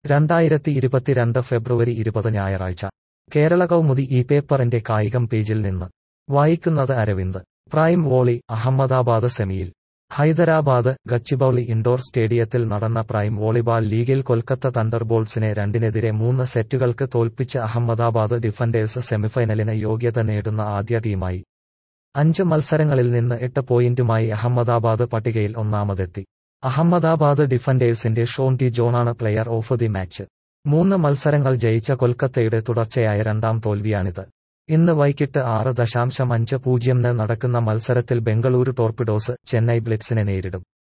രണ്ടായിരത്തി ഇരുപത്തിരണ്ട് ഫെബ്രുവരി ഇരുപത് ഞായറാഴ്ച കേരള കൗമുദി ഈ പേപ്പറിന്റെ കായികം പേജിൽ നിന്ന് വായിക്കുന്നത് അരവിന്ദ് പ്രൈം വോളി അഹമ്മദാബാദ് സെമിയിൽ ഹൈദരാബാദ് ഗച്ചിബൌളി ഇൻഡോർ സ്റ്റേഡിയത്തിൽ നടന്ന പ്രൈം വോളിബാൾ ലീഗിൽ കൊൽക്കത്ത തണ്ടർബോൾട്സിനെ രണ്ടിനെതിരെ മൂന്ന് സെറ്റുകൾക്ക് തോൽപ്പിച്ച് അഹമ്മദാബാദ് ഡിഫൻഡേഴ്സ് സെമിഫൈനലിന് യോഗ്യത നേടുന്ന ആദ്യ ടീമായി അഞ്ച് മത്സരങ്ങളിൽ നിന്ന് എട്ട് പോയിന്റുമായി അഹമ്മദാബാദ് പട്ടികയിൽ ഒന്നാമതെത്തി അഹമ്മദാബാദ് ഡിഫൻഡേഴ്സിന്റെ ഷോൺ ടി ജോണാണ് പ്ലെയർ ഓഫ് ദി മാച്ച് മൂന്ന് മത്സരങ്ങൾ ജയിച്ച കൊൽക്കത്തയുടെ തുടർച്ചയായ രണ്ടാം തോൽവിയാണിത് ഇന്ന് വൈകിട്ട് ആറ് ദശാംശം അഞ്ച് പൂജ്യംന് നടക്കുന്ന മത്സരത്തിൽ ബംഗളൂരു ടോർപിഡോസ് ചെന്നൈ ബ്ലിറ്റ്സിനെ നേരിടും